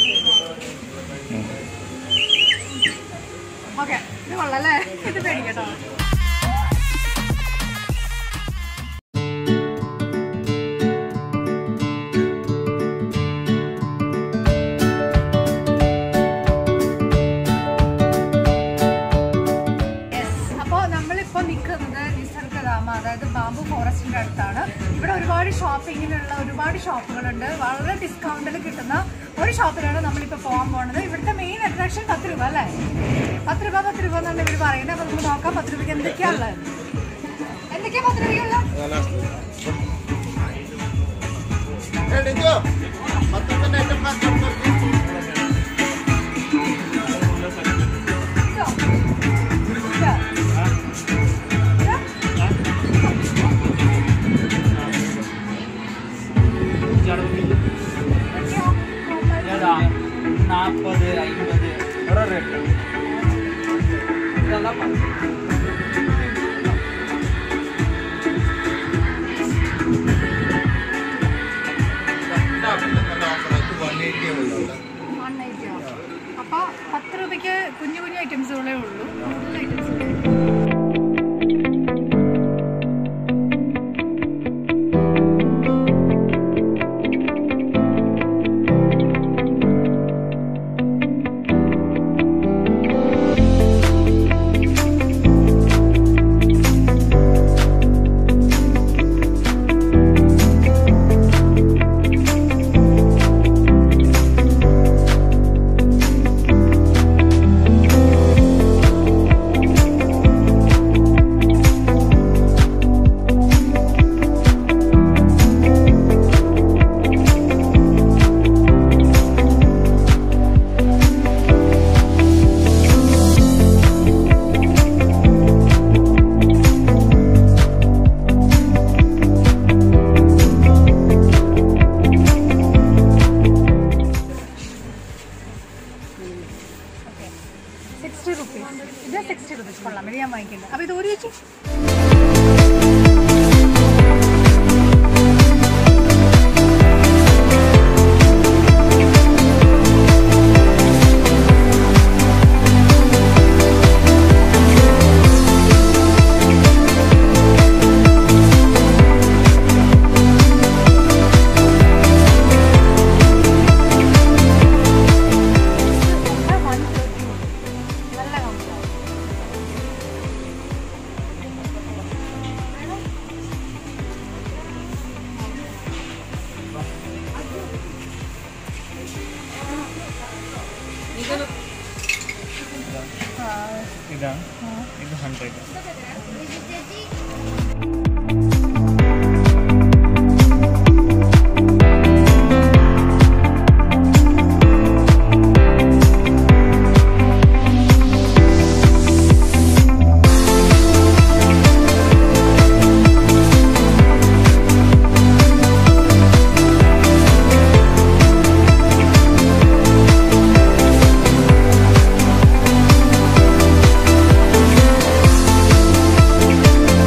Okay ഇത് കൊള്ളല്ലേ ഇത് പേടിക്കട്ടോ അപ്പോൾ നമ്മളിപ്പോൾ നിൽക്കുന്നത് നിസർഗധാമ അതായത് ബാംബു ഫോറസ്റ്റിന്റെ അടുത്താണ് ഇവിടെ ഒരുപാട് ഷോപ്പിങ്ങിനുള്ള ഒരുപാട് ഷോപ്പുകളുണ്ട് വളരെ ഡിസ്കൗണ്ടിൽ കിട്ടുന്ന ഒരു ഷോപ്പിലാണ് നമ്മളിപ്പോൾ പോകാൻ പോകുന്നത് ഇവിടുത്തെ മെയിൻ അട്രാക്ഷൻ പത്ത് രൂപ അല്ലേ പത്ത് രൂപ പത്ത് രൂപ എന്നാണ് ഇവർ പറയുന്നത് അപ്പോൾ നമുക്ക് നോക്കാം പത്ത് രൂപയ്ക്ക് എന്തൊക്കെയാ ഉള്ളത് എന്തൊക്കെയാ പത്ത് രൂപയ്ക്കുള്ളത് ഇതോ? ഇതോ? ഇതോ? എന്തൊക്കെയാ? ഏതാ നാൽപ്പത് അമ്പത് ഓരോ റേറ്റ് ഇതെല്ലാം പത്ത്. വൺ നയൻറ്റിയോ അപ്പോൾ പത്ത് രൂപയ്ക്ക് കുഞ്ഞു കുഞ്ഞു ഐറ്റംസുകളേ ഉള്ളൂ കൂടുതൽ ഐറ്റംസ് സിക്സ്റ്റി റുപ്പീസ് ഇത് സിക്സ്റ്റി റുപ്പീസ് കൊള്ളാം ഇത് ഞാൻ വാങ്ങിക്കുന്നത് അപ്പോൾ ഇത് ഒരു വെച്ചു വൺ തേർട്ടി നല്ല കമ്പിയാണ് ഇതാ ഇത് ഹൺഡ്രഡ് ആ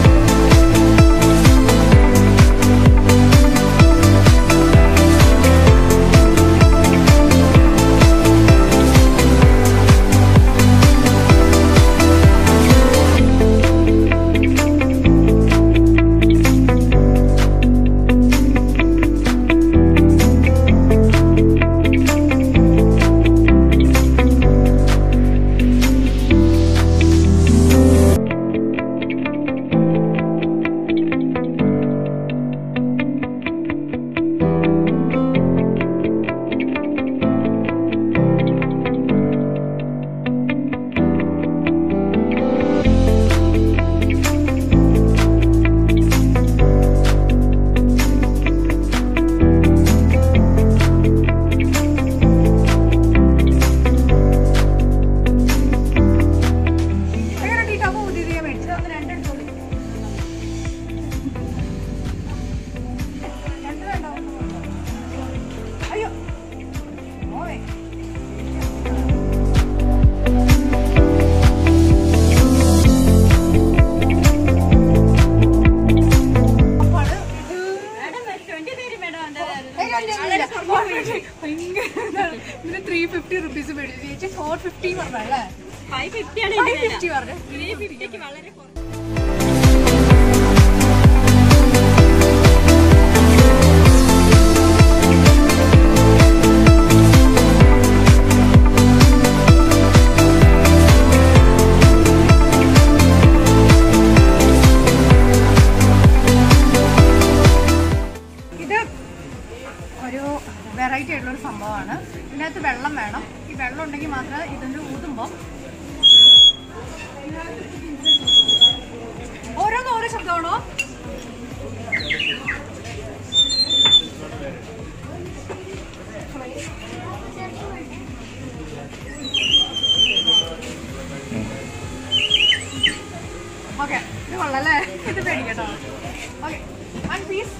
ഭയങ്കര ഇതാണ്. ഇതിന് ത്രീ ഫിഫ്റ്റി റുപ്പീസ് മേടിച്ചു ചേച്ചി ഫോർ ഫിഫ്റ്റി പറഞ്ഞല്ലേ ഫൈവ് ഫിഫ്റ്റി ആണ് ഫൈവ് ഫിഫ്റ്റി പറഞ്ഞു ഇതിന് ഫിഫ്റ്റിക്ക് വളരെ കുറവ് ഇത് ഒരു വെറൈറ്റി ആയിട്ടുള്ള ഒരു സംഭവമാണ് ഇതിനകത്ത് വെള്ളം വേണം ഈ വെള്ളം ഉണ്ടെങ്കിൽ മാത്രമേ ഇതിൻ്റെ ഊതുമ്പോൾ ഓരോന്ന് ഓരോ ശബ്ദമാണോ ഓക്കെ ഇത് കൊള്ളാല്ലേ ഇത് പേടിക്കട്ടോ ഓക്കെ വൺ പീസ്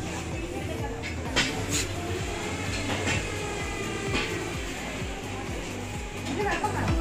ഇത് വെള്ളം വേണം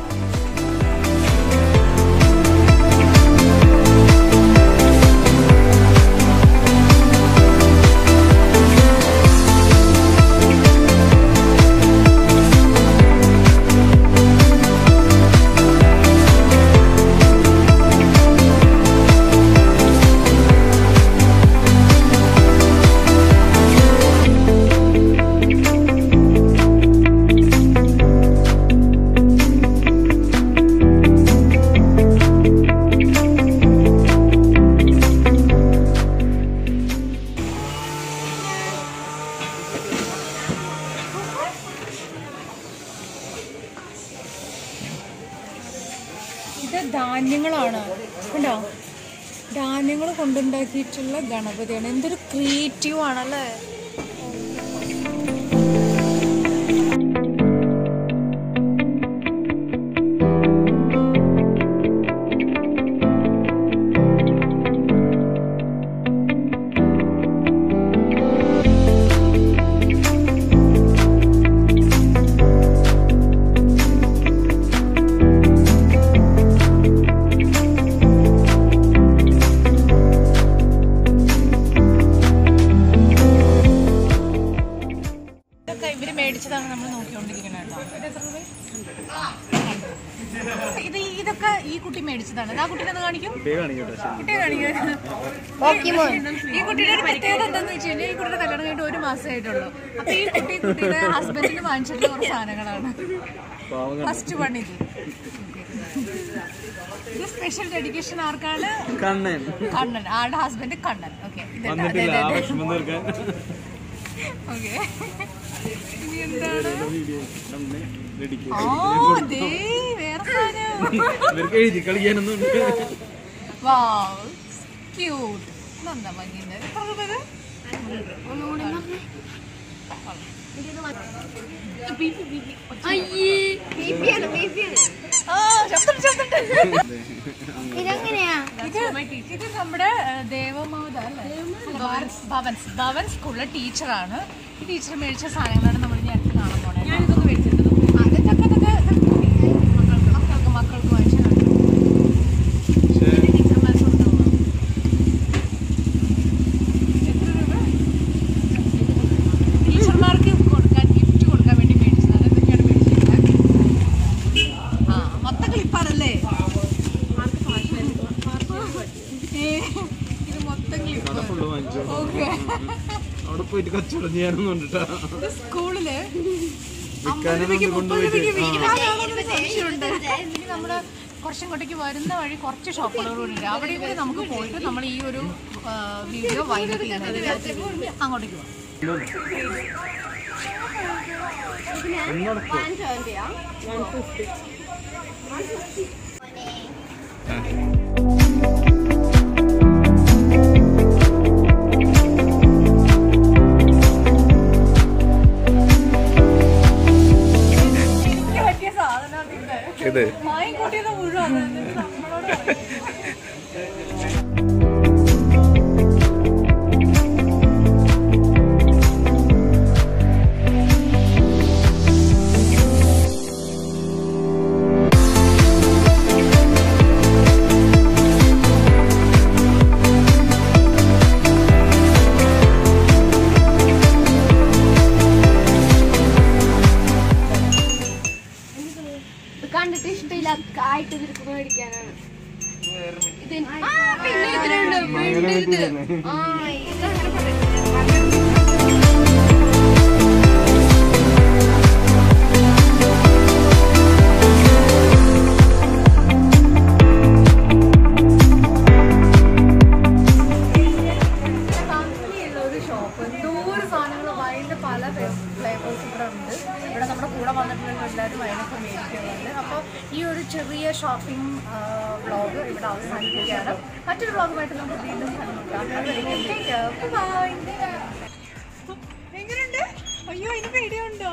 ഇത് ധാന്യങ്ങളാണ് കണ്ടോ ധാന്യങ്ങൾ കൊണ്ടുണ്ടാക്കിയിട്ടുള്ള ഗണപതിയാണ് എന്തൊരു ക്രിയേറ്റീവ് ആണല്ലേ ഇതൊക്കെ ഇവര് മേടിച്ചതാണ് നമ്മൾ നോക്കിക്കൊണ്ടിരിക്കുന്നത് കേട്ടോ ഇത് എത്ര രൂപ ഇത് ഇതൊക്കെ ഈ കുട്ടി മേടിച്ചതാണ് ഇത് ആ കുട്ടീനെ ഒന്ന് കാണിക്കും കുട്ടിയെ കാണിക്കും ഈ കുട്ടിയുടെ ഒരു പ്രത്യേകത എന്താന്ന് വെച്ച് കഴിഞ്ഞാൽ ഈ കുട്ടിയുടെ കല്യാണം കഴിഞ്ഞിട്ട് ഒരു മാസമേ ആയിട്ടുള്ളൂ അപ്പൊ ഈ കുട്ടി കുട്ടിയുടെ ഹസ്ബൻഡിന് വാങ്ങിച്ചിട്ടുള്ള കുറച്ച് സാധനങ്ങളാണ് ഫസ്റ്റ് വൺ ഇത് ഇത് സ്പെഷ്യൽ ഡെഡിക്കേഷൻ ആർക്കാണ് കണ്ണൻ കണ്ണൻ ആളുടെ ഹസ്ബൻഡ് കണ്ണൻ ഓക്കെ വന്നിട്ടില്ല ആ വിഷമം തീർക്കാൻ ഓക്കെ ഇനി എന്താണ് കണ്ണ് ഇടിക്കും. ഓ ദേ വേറെ സാധനം ഇവർക്ക് എഴുതി കളിക്കാനൊന്നും ഉണ്ട് വാവ് ക്യൂട്ട് ഇതെന്താ ഭംഗിയുണ്ട് എത്ര രൂപ ഇത് ആ, ശബ്ദം, ശബ്ദം. ഇതെങ്ങനെയാ ഇത് ഇത് നമ്മുടെ ഏഹ്, ദേവമാത അല്ലേ? ഭവൻസ് ഭവൻസ് ഭവൻസ് സ്കൂളിലെ ടീച്ചറാണ് ഈ ടീച്ചർ മേടിച്ച സാധനങ്ങളാണ് നമ്മൾ ഇനി അടുത്ത് കാണാൻ പോണേ ഞാനിതൊക്കെ മേടിച്ചിട്ടുണ്ട് അതൊക്കെ ഇതൊക്കെ മക്കൾക്ക് മക്കൾക്ക് മക്കൾക്ക് വാങ്ങിച്ചതാണ് ടീച്ചർമാർക്ക് കൊടുത്തതാണ്. എത്ര രൂപ? ടീച്ചർമാർക്ക് കൊടുക്കാൻ ഗിഫ്റ്റ് കൊടുക്കാൻ വേണ്ടി മേടിച്ചതാണ് എന്തൊക്കെയാണ് മേടിച്ചിട്ടുള്ളത് ആ മൊത്തം ക്ലിപ്പാണല്ലേ ഏ, ഇത് മൊത്തം ക്ലിപ്പ് ഫുള്ള് വാങ്ങിച്ചു ഓക്കെ അവിടെ പോയിട്ട് കച്ചവടം ചെയ്യാനൊന്നും ഉണ്ടിട്ടാ ഇത് സ്കൂളില് അമ്പത് വിൽക്കാനൊന്നും രൂപയ്ക്ക് മുപ്പത് കൊണ്ടുപോയിട്ട് രൂപയ്ക്ക് വിൽക്കാനാണെന്നൊരു സംശയമുണ്ട് ഇനി നമ്മള് കുറച്ചിങ്ങോട്ടേക്ക് വരുന്ന വഴി കുറച്ച് ഷോപ്പുകൾ കൂടി ഉണ്ട് അവിടെ കൂടി നമുക്ക് പോയിട്ട് നമ്മൾ ഈ ഒരു ആ, വീഡിയോ വൈകിട്ട് ചെയ്യുന്നത് അങ്ങോട്ടേക്ക് പോകാം എനിക്ക് പറ്റിയ സാധനമാണ് ഇത് ഇത് മായി കൂട്ടിയത് മുഴുവൻ എന്നിട്ട് നമ്മളോട് പറയും. ആയിട്ട് നിൽക്കുന്ന മേടിക്കാനാണ് ഇത് ആ, പിന്നെ ഇതിലുണ്ട് വീട്ടിലിത്. ആ ഇതങ്ങനെ പറയുന്നത് ഭംഗിയുള്ള ഒരു ഷോപ്പ് എന്തോരം സാധനങ്ങൾ വൈൻ്റെ പല ഫ്ലേവേഴ്സ് ഇവിടെ ഉണ്ട് ഇവിടെ നമ്മുടെ കൂടെ വന്നിട്ടുള്ള എല്ലാവരും വൈനൊക്കെ മേടിക്കുന്നുണ്ട് അപ്പോൾ ഈ ഒരു ചെറിയ ഷോപ്പിംഗ് വ്ളോഗ് ഇവിടെ അവസാനിപ്പിക്കുകയാണ് മറ്റൊരു വ്ളോഗുമായിട്ട് നമുക്ക് വീണ്ടും കണ്ടുമുട്ടാം ബൈ എങ്ങനെയുണ്ട് അയ്യോ അതിന് പേടിയുണ്ടോ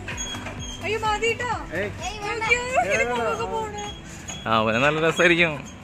അയ്യോ മതിട്ടോ ഏയ് പോണേ ആ അവനെ നല്ല രസമായിരിക്കും